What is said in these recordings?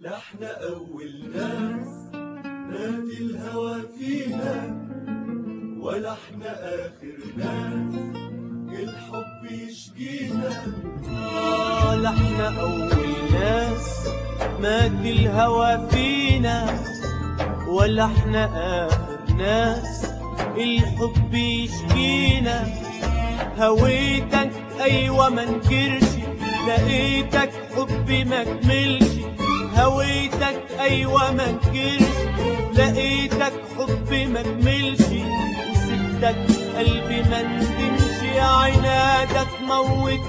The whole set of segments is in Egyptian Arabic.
لا احنا أول ناس مات الهوى فينا ولا احنا آخر ناس الحب يشجينا آه لا احنا أول ناس مات الهوى فينا ولا احنا آخر ناس الحب يشكينا هويتك أيوة منكرش لقيتك حبي مكملش هويتك أيوة منكرش لقيتك حبي مكملش وسبتك قلبي مندمش عنادك موت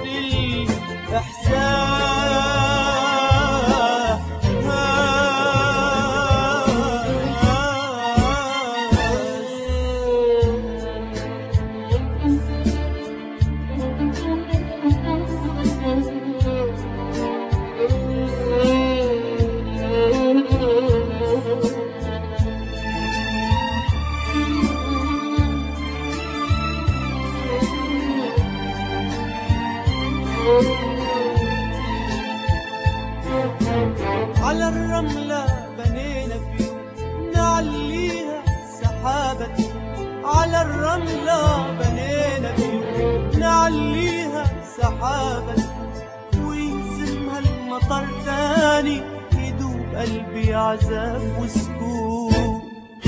الإحساس على الرملة بنينا فيه نعليها سحابة على الرملة بنينا فيه نعليها سحابة ويهزمها المطر تاني يدوب قلبي عذاب وسكوت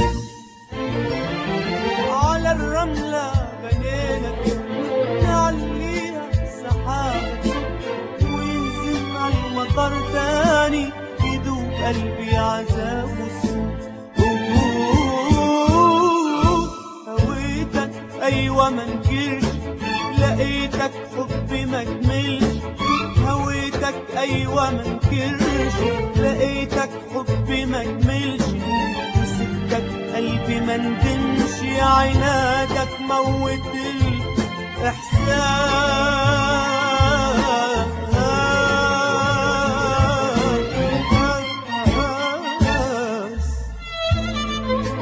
على الرملة بنينا فيه نعليها سحابة وينزل على المطر تاني يدوب قلبي عذاب وسوء هويتك ايوه منكرش لقيتك حبي مكملش هويتك ايوه منكرش لقيتك حبي مكملش وسبتك قلبي مندمش عنادك موت الإحساس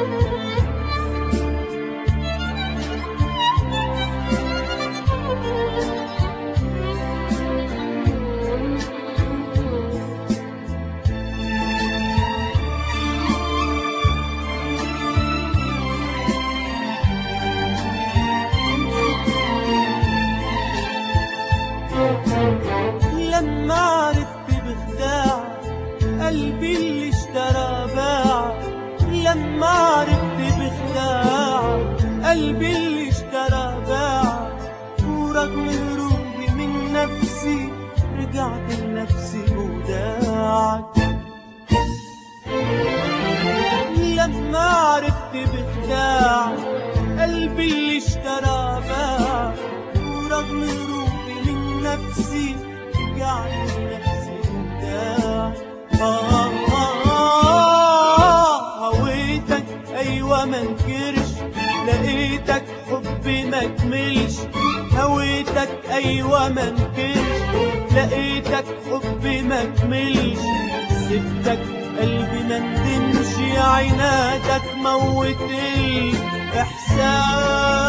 لما عرفت بخداع قلبي اللي اشترى باع لما عرفت بخداع قلبي اللي اشترى باع ورغم هروبي من نفسي رجعت لنفسي وداعك لما عرفت بخداع قلبي اللي اشترى باع ورغم هروبي من نفسي رجعت لنفسي وداع آه آه آه هويتك أيوة منكرش لقيتك حبي مكملش هويتك أيوة منكرش لقيتك حبي مكملش سبتك قلبي مندمش عنادك موت الإحساس